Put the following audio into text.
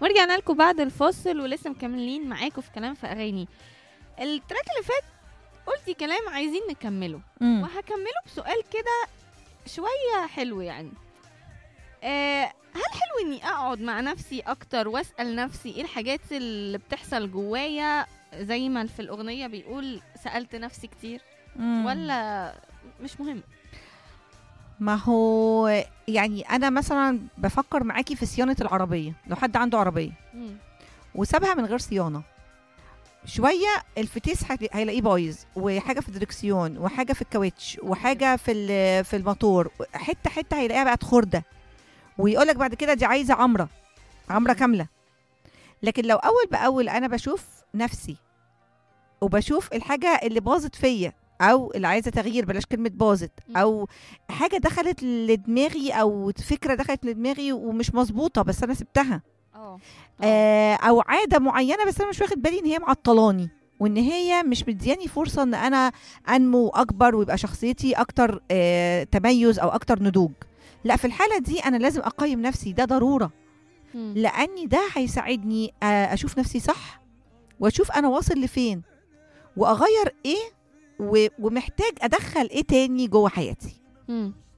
ورجعنا لكم بعد الفاصل ولسه مكملين معاكم في كلام في اغاني التراك اللي فات قلتي كلام عايزين نكمله مم. وهكمله بسؤال كده شويه حلو يعني آه هل حلو اني اقعد مع نفسي اكتر واسال نفسي ايه الحاجات اللي بتحصل جوايا زي ما في الاغنيه بيقول سالت نفسي كتير مم. ولا مش مهم ما هو يعني انا مثلا بفكر معاكي في صيانه العربيه لو حد عنده عربيه مم. وسابها من غير صيانه شويه الفتيس هت- هيلاقيه بايظ وحاجه في الدركسيون وحاجه في الكاوتش وحاجه في ال- في الموتور حته حته هيلاقيها بقت خرده ويقول لك بعد كده دي عايزه عمره عمره كامله لكن لو اول باول انا بشوف نفسي وبشوف الحاجه اللي باظت فيا او اللي عايزه تغيير بلاش كلمه باظت مم. او حاجه دخلت لدماغي او فكره دخلت لدماغي ومش مظبوطه بس انا سبتها اه آه، او عاده معينه بس انا مش واخد بالي ان هي معطلاني وان هي مش مدياني فرصه ان انا انمو اكبر ويبقى شخصيتي اكتر آه، تميز او اكتر نضوج لا في الحاله دي انا لازم اقيم نفسي ده ضروره مم. لاني ده هيساعدني آه، اشوف نفسي صح واشوف انا واصل لفين واغير ايه و- ومحتاج ادخل ايه تاني جوه حياتي مم.